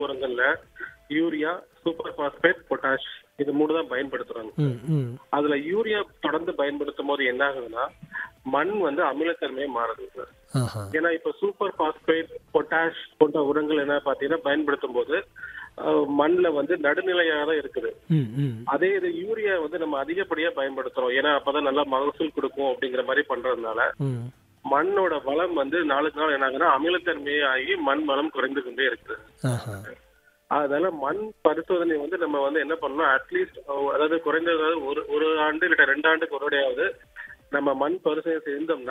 உரங்கள்ல urea super phosphate potash இது மூணு தான் பயன்படுத்துறாங்க ம் ம் அதுல யூரியா தொடர்ந்து பயன்படுத்தும் போது என்ன ஆகுதுன்னா மண் வந்து அமிலத்தன்மையை மாறுது சார் ஆஹா ஏன்னா இப்ப சூப்பர் பாஸ்பேட் பொட்டாஷ் போன்ற உரங்கள் என்ன பாத்தீங்கன்னா பயன்படுத்தும் போது அஹ், மண்ணுல வந்து நடுநிலையாக தான் இருக்குது ம் ம் அதே இது யூரியா வந்து நம்ம அதிகப்படியா பயன்படுத்துறோம் ஏன்னா அப்பதான் நல்லா மகசூல் கொடுக்கும் அப்படிங்கிற மாதிரி பண்றதுனால ம் மண்ணோட வளம் வந்து நாளுக்கு நாள் என்ன ஆகுதுன்னா அமிலத்தன்மையே ஆகி மண் வளம் குறைந்து கொண்டே இருக்குது ஆஹா அதனால மண் பரிசோதனை வந்து நம்ம வந்து என்ன பண்ணணும் அட்லீஸ்ட் அதாவது குறைந்தது ஒரு ஒரு ஆண்டு இல்ல ரெண்டு ஆண்டுக்கு ஒரு தடவையாவது நம்ம மண் பரிசோதனை செஞ்சோம்னா